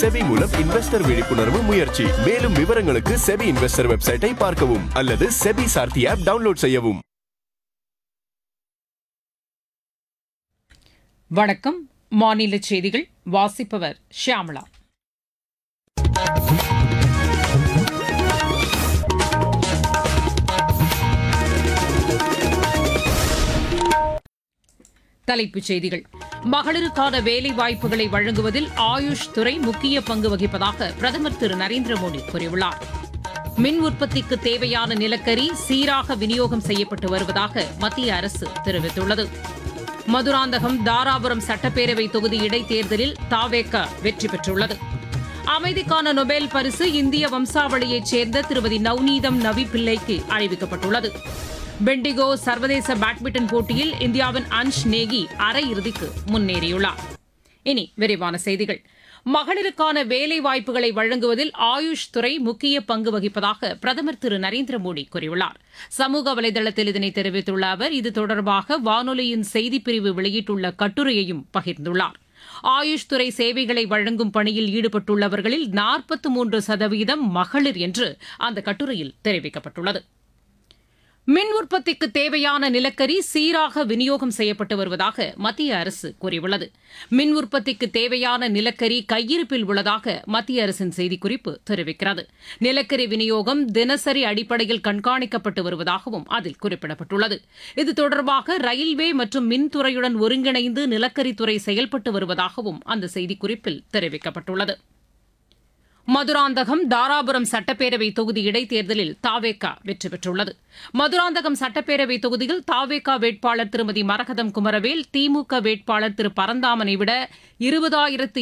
SEBI மூலம் investor விழிப்புணர்வு முயற்சி மேலும் விவரங்களுக்கு செபி இன்வெஸ்டர் வெப்சைட்டை பார்க்கவும் அல்லது செபி சார்த்தி ஆப் டவுன்லோட் செய்யவும் வணக்கம் மாநில செய்திகள் வாசிப்பவர் ஷியாமளா தலைப்புச் செய்திகள் மகளிருக்கான வேலை வாய்ப்புகளை வழங்குவதில் ஆயுஷ் துறை முக்கிய பங்கு வகிப்பதாக பிரதமர் திரு நரேந்திர மோடி கூறியுள்ளார் மின் உற்பத்திக்கு தேவையான நிலக்கரி சீராக விநியோகம் செய்யப்பட்டு வருவதாக மத்திய அரசு தெரிவித்துள்ளது மதுராந்தகம் தாராபுரம் சட்டப்பேரவை தொகுதி இடைத்தேர்தலில் தாவேக வெற்றி பெற்றுள்ளது அமைதிக்கான நொபேல் பரிசு இந்திய வம்சாவளியைச் சேர்ந்த திருமதி நவ்நீதம் நவி பிள்ளைக்கு அறிவிக்கப்பட்டுள்ளது பெண்டிகோ சர்வதேச பேட்மிண்டன் போட்டியில் இந்தியாவின் அன்ஷ் நேகி அரையிறுதிக்கு முன்னேறியுள்ளார் இனி விரிவான செய்திகள் மகளிருக்கான வேலை வாய்ப்புகளை வழங்குவதில் ஆயுஷ் துறை முக்கிய பங்கு வகிப்பதாக பிரதமர் திரு நரேந்திர மோடி கூறியுள்ளார் சமூக வலைதளத்தில் இதனை தெரிவித்துள்ள அவர் இது தொடர்பாக வானொலியின் செய்திப்பிரிவு வெளியிட்டுள்ள கட்டுரையையும் பகிர்ந்துள்ளார் ஆயுஷ் துறை சேவைகளை வழங்கும் பணியில் ஈடுபட்டுள்ளவர்களில் நாற்பத்தி மூன்று சதவீதம் மகளிர் என்று அந்த கட்டுரையில் தெரிவிக்கப்பட்டுள்ளது மின் உற்பத்திக்கு தேவையான நிலக்கரி சீராக விநியோகம் செய்யப்பட்டு வருவதாக மத்திய அரசு கூறியுள்ளது மின் உற்பத்திக்கு தேவையான நிலக்கரி கையிருப்பில் உள்ளதாக மத்திய அரசின் செய்திக்குறிப்பு தெரிவிக்கிறது நிலக்கரி விநியோகம் தினசரி அடிப்படையில் கண்காணிக்கப்பட்டு வருவதாகவும் அதில் குறிப்பிடப்பட்டுள்ளது இது தொடர்பாக ரயில்வே மற்றும் மின்துறையுடன் ஒருங்கிணைந்து நிலக்கரித்துறை செயல்பட்டு வருவதாகவும் அந்த செய்திக்குறிப்பில் தெரிவிக்கப்பட்டுள்ளது மதுராந்தகம் தாராபுரம் சட்டப்பேரவை தொகுதி இடைத்தேர்தலில் தாவேகா வெற்றி பெற்றுள்ளது மதுராந்தகம் சட்டப்பேரவை தொகுதியில் தாவேகா வேட்பாளர் திருமதி மரகதம் குமரவேல் திமுக வேட்பாளர் திரு பரந்தாமனை விட இருபதாயிரத்து